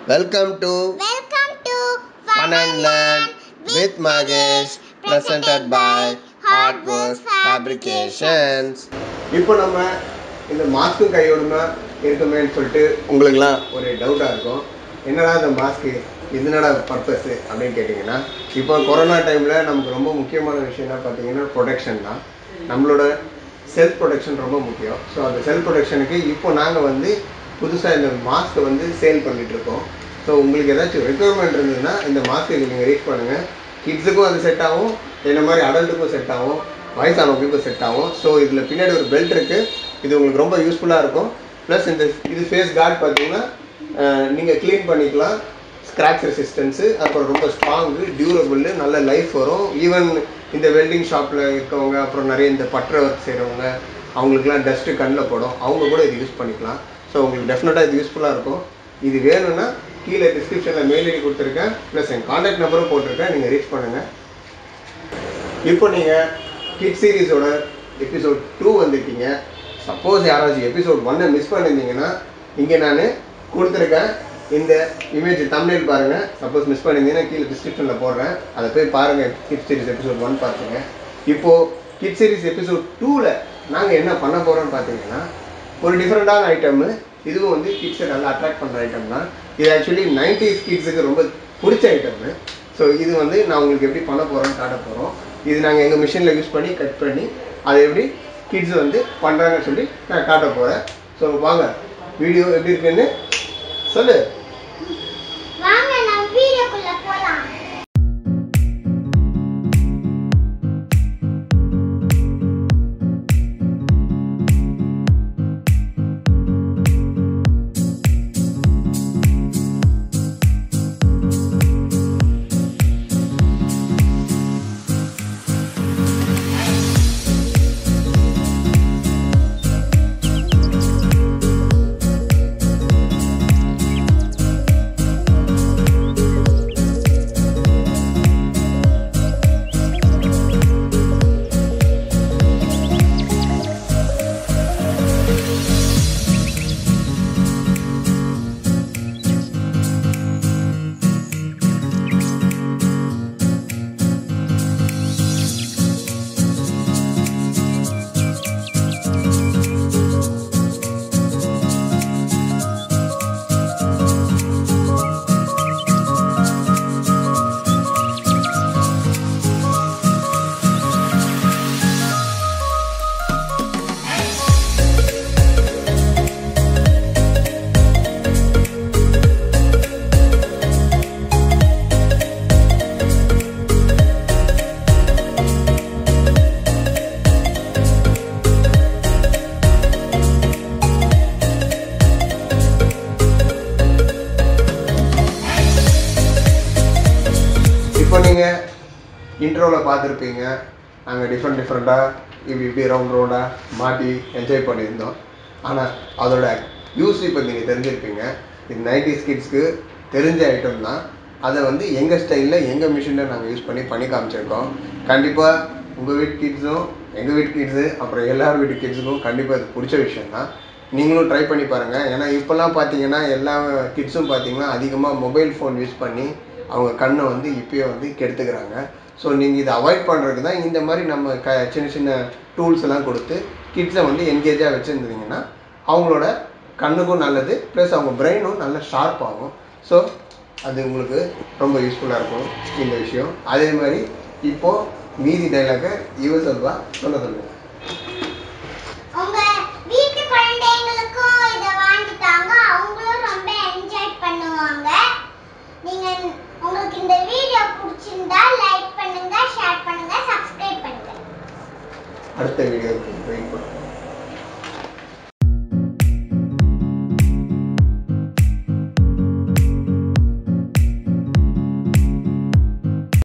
welcome to Welcome to Fun and Learn with Magesh presented by Hardworks Fabrications இப்போ நம்ம இந்த மாஸ்க்கும் கையோடுமா இருக்குமேன்னு சொல்லிட்டு உங்களுக்குலாம் ஒரு டவுட்டாக இருக்கும் என்னடா இந்த மாஸ்க்கு இதனடா பர்பஸ் அப்படின்னு கேட்டிங்கன்னா இப்போ கொரோனா டைமில் நமக்கு ரொம்ப முக்கியமான விஷயம் என்ன பார்த்தீங்கன்னா ப்ரொடெக்ஷன் தான் நம்மளோட செல்ஃப் ப்ரொடெக்ஷன் ரொம்ப முக்கியம் ஸோ அந்த செல்ஃப் ப்ரொடெக்ஷனுக்கு இப்போ நாங்கள் வந்து புதுசாக இந்த மாஸ்க்கை வந்து சேல் பண்ணிட்டு இருக்கோம் ஸோ உங்களுக்கு ஏதாச்சும் ரெக்குயர்மெண்ட் இருந்ததுன்னா இந்த மாஸ்க்கு நீங்கள் ரீச் பண்ணுங்கள் கிட்ஸுக்கும் அது செட் ஆகும் என்ன மாதிரி அடல்ட்டுக்கும் செட் ஆகும் வயசானவங்களுக்கும் செட் ஆகும் ஸோ இதில் பின்னாடி ஒரு பெல்ட் இருக்குது இது உங்களுக்கு ரொம்ப யூஸ்ஃபுல்லாக இருக்கும் ப்ளஸ் இந்த இது ஃபேஸ் கார்டு பார்த்தீங்கன்னா நீங்கள் க்ளீன் பண்ணிக்கலாம் ஸ்க்ராட்ச் ரெசிஸ்டன்ஸு அப்புறம் ரொம்ப ஸ்ட்ராங்கு டியூரபிள் நல்ல லைஃப் வரும் ஈவன் இந்த வெல்டிங் ஷாப்பில் இருக்கவங்க அப்புறம் நிறைய இந்த பட்டற ஒர்க் செய்கிறவங்க அவங்களுக்குலாம் டஸ்ட்டு கண்ணில் படும் அவங்க கூட இது யூஸ் பண்ணிக்கலாம் ஸோ உங்களுக்கு டெஃபினட்டாக இது யூஸ்ஃபுல்லாக இருக்கும் இது வேணும்னா கீழே டிஸ்கிரிப்ஷனில் மெயில் ஐடி கொடுத்துருக்கேன் ப்ளஸ் என் காண்டாக்ட் நம்பரும் போட்டிருக்கேன் நீங்கள் ரீச் பண்ணுங்கள் இப்போ நீங்கள் கிட் சீரிஸோட எபிசோட் டூ வந்திருக்கீங்க சப்போஸ் யாராச்சும் எபிசோட் ஒன்னை மிஸ் பண்ணியிருந்தீங்கன்னா இங்கே நான் கொடுத்துருக்கேன் இந்த இமேஜ் தமிழில் பாருங்கள் சப்போஸ் மிஸ் பண்ணியிருந்தீங்கன்னா கீழே டிஸ்கிரிப்ஷனில் போடுறேன் அதை போய் பாருங்கள் கிட் சீரிஸ் எபிசோட் ஒன் பார்த்துங்க இப்போது கிட் சீரிஸ் எபிசோட் டூவில் நாங்கள் என்ன பண்ண போகிறோம்னு பார்த்தீங்கன்னா ஒரு டிஃப்ரெண்ட்டான ஐட்டமு இதுவும் வந்து கிட்ஸை நல்லா அட்ராக்ட் பண்ணுற ஐட்டம் தான் இது ஆக்சுவலி நைன்டிஸ் கிட்ஸுக்கு ரொம்ப பிடிச்ச ஐட்டமு ஸோ இது வந்து நான் உங்களுக்கு எப்படி பண்ண போகிறோம்னு காட்ட போகிறோம் இது நாங்கள் எங்கள் மிஷினில் யூஸ் பண்ணி கட் பண்ணி அதை எப்படி கிட்ஸ் வந்து பண்ணுறாங்கன்னு சொல்லி நான் காட்ட போகிறேன் ஸோ வாங்க வீடியோ எப்படி இருக்குன்னு சொல்லு வாங்க நம்ம வீடியோக்குள்ள போலாம் இப்போ நீங்கள் இன்ட்ரோவில் பார்த்துருப்பீங்க நாங்கள் டிஃப்ரெண்ட் டிஃப்ரெண்ட்டாக இப்படி இப்படி ரவுண்ட் ரவுண்டாக மாட்டி என்ஜாய் பண்ணியிருந்தோம் ஆனால் அதோட யூஸ் இப்போ நீங்கள் தெரிஞ்சிருப்பீங்க இது நைன்டி கிட்ஸ்க்கு தெரிஞ்ச ஐட்டம் தான் அதை வந்து எங்கள் ஸ்டைலில் எங்கள் மிஷினில் நாங்கள் யூஸ் பண்ணி பண்ணி காமிச்சிருக்கோம் கண்டிப்பாக உங்கள் வீட்டு கிட்ஸும் எங்கள் வீட்டு கிட்ஸு அப்புறம் எல்லார் வீட்டு கிட்ஸுக்கும் கண்டிப்பாக இது பிடிச்ச விஷயம் தான் நீங்களும் ட்ரை பண்ணி பாருங்கள் ஏன்னா இப்போல்லாம் பார்த்தீங்கன்னா எல்லா கிட்ஸும் பார்த்தீங்கன்னா அதிகமாக மொபைல் ஃபோன் யூஸ் பண்ணி அவங்க கண்ணை வந்து இப்பயே வந்து கெடுத்துக்கிறாங்க ஸோ நீங்கள் இதை அவாய்ட் பண்ணுறதுக்கு தான் இந்த மாதிரி நம்ம க சின்ன சின்ன டூல்ஸ் எல்லாம் கொடுத்து கிட்ஸை வந்து என்கேஜாக வச்சுருந்தீங்கன்னா அவங்களோட கண்ணுக்கும் நல்லது ப்ளஸ் அவங்க பிரெயினும் நல்ல ஷார்ப் ஆகும் ஸோ அது உங்களுக்கு ரொம்ப யூஸ்ஃபுல்லாக இருக்கும் இந்த விஷயம் அதே மாதிரி இப்போது மீதி டைலாக்கை இவ சொல்வா சொல்ல சொல்லுங்க உங்க வீட்டு குழந்தைங்களுக்கும் இத வாங்கி தாங்க அவங்களும் ரொம்ப என்ஜாய் பண்ணுவாங்க நீங்க உங்களுக்கு இந்த வீடியோ பிடிச்சிருந்தா லைக் பண்ணுங்க ஷேர் பண்ணுங்க சப்ஸ்கிரைப் பண்ணுங்க அடுத்த வீடியோக்கு வெயிட் பண்ணுங்க